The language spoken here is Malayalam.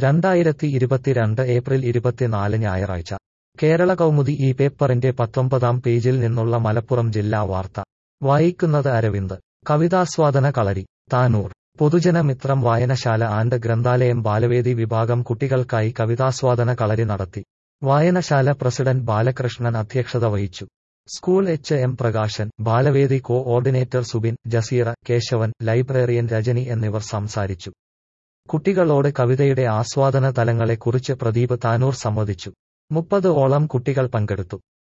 രണ്ടായിരത്തി ഇരുപത്തിരണ്ട് ഏപ്രിൽ ഇരുപത്തിനാല് ഞായറാഴ്ച കേരള കൗമുദി ഈ പേപ്പറിന്റെ പത്തൊമ്പതാം പേജിൽ നിന്നുള്ള മലപ്പുറം ജില്ലാ വാർത്ത വായിക്കുന്നത് അരവിന്ദ് കവിതാസ്വാദന കളരി താനൂർ പൊതുജനമിത്രം വായനശാല ആൻഡ് ഗ്രന്ഥാലയം ബാലവേദി വിഭാഗം കുട്ടികൾക്കായി കവിതാസ്വാദന കളരി നടത്തി വായനശാല പ്രസിഡന്റ് ബാലകൃഷ്ണൻ അധ്യക്ഷത വഹിച്ചു school H M Prakashan Balavedi coordinator Subin Jaseera Keshavan librarian Rajani എന്നിവർ സംസാരിച്ചു കുട്ടികളോട് കവിതയുടെ ആസ്വാദന തലങ്ങളെക്കുറിച്ച് പ്രദീപ് താനൂർ സംവദിച്ചു മുപ്പത് ഓളം കുട്ടികൾ പങ്കെടുത്തു